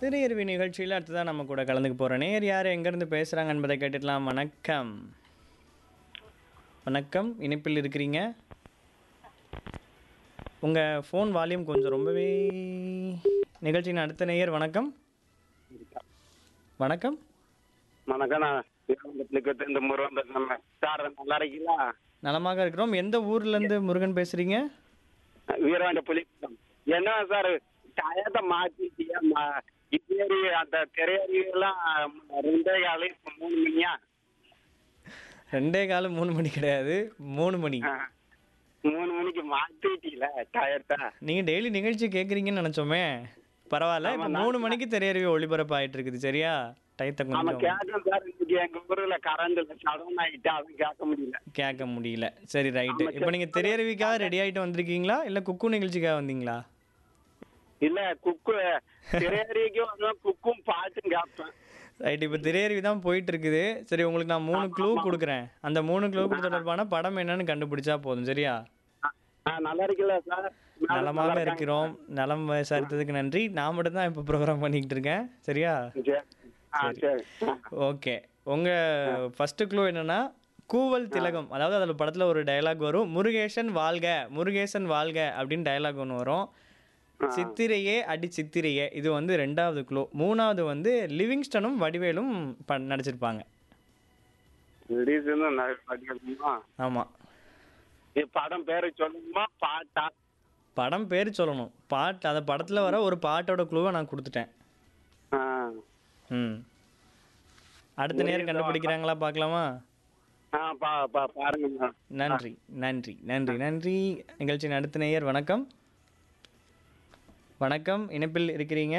திரையருவி நிகழ்ச்சியில் அடுத்ததான் நம்ம கூட கலந்துக்க போகிற நேர் யார் எங்கேருந்து பேசுகிறாங்க என்பதை கேட்டுடலாம் வணக்கம் வணக்கம் இணைப்பில் இருக்கிறீங்க உங்கள் ஃபோன் வால்யூம் கொஞ்சம் ரொம்பவே நிகழ்ச்சியின் அடுத்த நேயர் வணக்கம் வணக்கம் வணக்கம் நான் வீரவந்தத்துக்கு இந்த முருகன் பேசுறேன் சார் நல்லா இருக்கீங்களா நலமாக இருக்கிறோம் எந்த ஊர்லேருந்து முருகன் பேசுகிறீங்க வீரவாண்ட புலி என்ன சார் டயத்தை மாத்திட்டியா மா- இப்படி அந்த திரையறிவெல்லாம் ரெண்டே காலு இப்ப மூணு மணியா ரெண்டே காலம் மூணு மணி கிடையாது மூணு மணி ஆ. மூணு மணிக்கு மாத்திட்டீல டயத்தை நீங்கள் டெய்லி நிகழ்ச்சி கேட்குறீங்கன்னு நினச்சோமே பரவாயில்ல இப்போ மூணு மணிக்கு திரையறிவி ஒளிபரப்பு ஆயிட்டு இருக்குது சரியா டயத்தை நம்ம கொஞ்சம் கேட்டோம் சார் இன்னைக்கு எங்க ஊர்ல கரண்ட் இல்ல சடன் ஆகிட்டு அதுவும் கேட்க முடியல கேட்க முடியல சரி ரைட்டு இப்போ நீங்கள் திரையறிவிக்காக ரெடி ஆகிட்டு வந்திருக்கீங்களா இல்லை குக்கு நிகழ்ச்சிக்காக வந்தீங்களா இல்ல குக்கு திரையறிவிக்கு வருவேன் குக்கும் பாட்டும் கேட்பேன் ரைட் இப்போ திரையறிவி தான் போயிட்டு இருக்குது சரி உங்களுக்கு நான் மூணு க்ளூ கொடுக்குறேன் அந்த மூணு க்ளூ தொடர்பான படம் என்னன்னு கண்டுபிடிச்சா போதும் சரியா ஆ, நல்லா இருக்கீங்களா சார் மேடம் நல்லா நலமாக இருக்காங்க? இருக்கிறோம் நலம் விசாரித்ததுக்கு நன்றி நான் மட்டும் தான் இப்போ ப்ரோக்ராம் பண்ணிக்கிட்டு இருக்கேன் சரியா சரி ஆ சரி ஆ. ஓகே உங்கள் ஃபஸ்ட்டு க்ளூ என்னன்னா கூவல் திலகம் அதாவது அதில் படத்தில் ஒரு டயலாக் வரும் முருகேசன் வாழ்க முருகேசன் வாழ்க அப்படின்னு டயலாக் ஒன்று வரும் சித்திரையே அடி சித்திரையே இது வந்து ரெண்டாவது க்ளூ மூணாவது வந்து லிவிங்ஸ்டனும் வடிவேலும் ப நடிச்சிருப்பாங்க திடீர்னு நான் படிக்கணுமா? ஆமாம் இது படம் பேரு சொல்லுமா பாட்டா படம் பேர் சொல்லணும் பாட்டு அந்த படத்தில் வர ஒரு பாட்டோட க்ளூவை நான் கொடுத்துட்டேன் ஆ. ம் அடுத்த நேரம் கண்டுபிடிக்கிறாங்களா பார்க்கலாமா ஆ பா பா பாருங்க நன்றி நன்றி நன்றி நன்றி நிகழ்ச்சியின் அடுத்த நேயர் வணக்கம் வணக்கம் இணைப்பில் இருக்கிறீங்க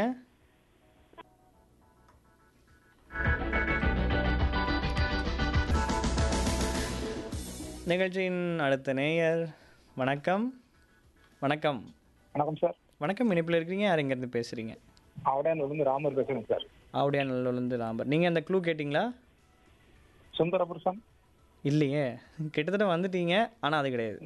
நிகழ்ச்சியின் அடுத்த நேயர் வணக்கம் வணக்கம் வணக்கம் சார் வணக்கம் இணைப்பில் இருக்கிறீங்க யார் இங்கேருந்து பேசுகிறீங்க அவடையானூர்லேருந்து ராமர் பேசுறேன் சார் ஆவுடையா நல்லூர்லேருந்து லாம்பர் நீங்கள் அந்த க்ளூ கேட்டிங்களா சுந்தரபுருஷன் இல்லையே கிட்டத்தட்ட வந்துட்டீங்க ஆனால் அது கிடையாது